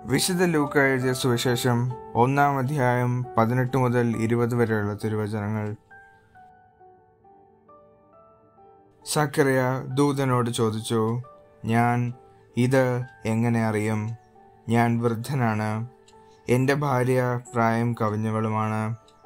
വിശുദ്ധ ലൂക്ക എഴുതിയ സുവിശേഷം ഒന്നാം അധ്യായം പതിനെട്ട് മുതൽ ഇരുപത് വരെയുള്ള തിരുവചനങ്ങൾ സക്കറിയ ദൂതനോട് ചോദിച്ചു ഞാൻ ഇത് എങ്ങനെ അറിയും ഞാൻ വൃദ്ധനാണ് എൻ്റെ ഭാര്യ പ്രായം കവിഞ്ഞവളുമാണ്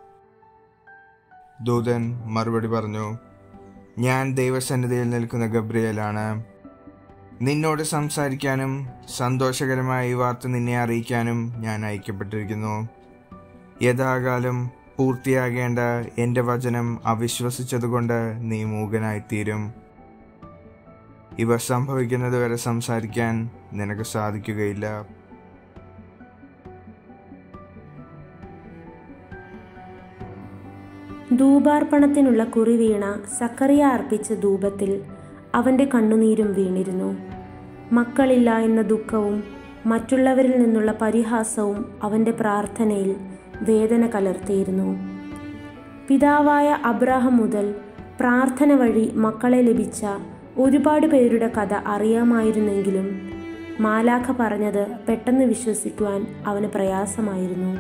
ദൂതൻ മറുപടി പറഞ്ഞു ഞാൻ ദൈവസന്നിധിയിൽ നിൽക്കുന്ന ഗബ്രിയേലാണ് നിന്നോട് സംസാരിക്കാനും സന്തോഷകരമായ ഈ വാർത്ത നിന്നെ അറിയിക്കാനും ഞാൻ അയക്കപ്പെട്ടിരിക്കുന്നു യഥാകാലം പൂർത്തിയാകേണ്ട എൻ്റെ വചനം അവിശ്വസിച്ചതുകൊണ്ട് നീ മൂകനായിത്തീരും ഇവ സംഭവിക്കുന്നത് വരെ സംസാരിക്കാൻ നിനക്ക് സാധിക്കുകയില്ല ധൂപാർപ്പണത്തിനുള്ള കുറി വീണ സക്കറിയ അർപ്പിച്ച ധൂപത്തിൽ അവൻ്റെ കണ്ണുനീരും വീണിരുന്നു മക്കളില്ല എന്ന ദുഃഖവും മറ്റുള്ളവരിൽ നിന്നുള്ള പരിഹാസവും അവൻ്റെ പ്രാർത്ഥനയിൽ വേദന കലർത്തിയിരുന്നു പിതാവായ അബ്രാഹം മുതൽ പ്രാർത്ഥന വഴി മക്കളെ ലഭിച്ച ഒരുപാട് പേരുടെ കഥ അറിയാമായിരുന്നെങ്കിലും മാലാഖ പറഞ്ഞത് പെട്ടെന്ന് വിശ്വസിക്കുവാൻ അവന് പ്രയാസമായിരുന്നു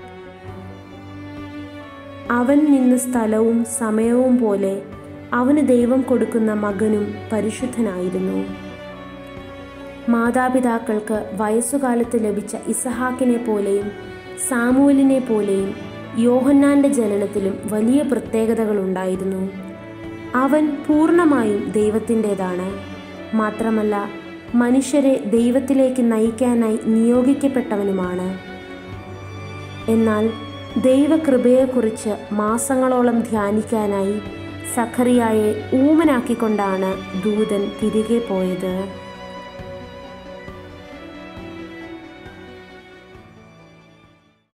അവൻ നിന്ന സ്ഥലവും സമയവും പോലെ അവന് ദൈവം കൊടുക്കുന്ന മകനും പരിശുദ്ധനായിരുന്നു മാതാപിതാക്കൾക്ക് വയസ്സുകാലത്ത് ലഭിച്ച ഇസഹാക്കിനെ പോലെയും സാമുവലിനെ പോലെയും യോഹന്നാന്റെ ജനനത്തിലും വലിയ പ്രത്യേകതകളുണ്ടായിരുന്നു അവൻ പൂർണ്ണമായും ദൈവത്തിൻ്റെതാണ് മാത്രമല്ല മനുഷ്യരെ ദൈവത്തിലേക്ക് നയിക്കാനായി നിയോഗിക്കപ്പെട്ടവനുമാണ് എന്നാൽ ദൈവകൃപയെക്കുറിച്ച് മാസങ്ങളോളം ധ്യാനിക്കാനായി സഖറിയായെ ഊമനാക്കിക്കൊണ്ടാണ് ദൂതൻ തിരികെ പോയത്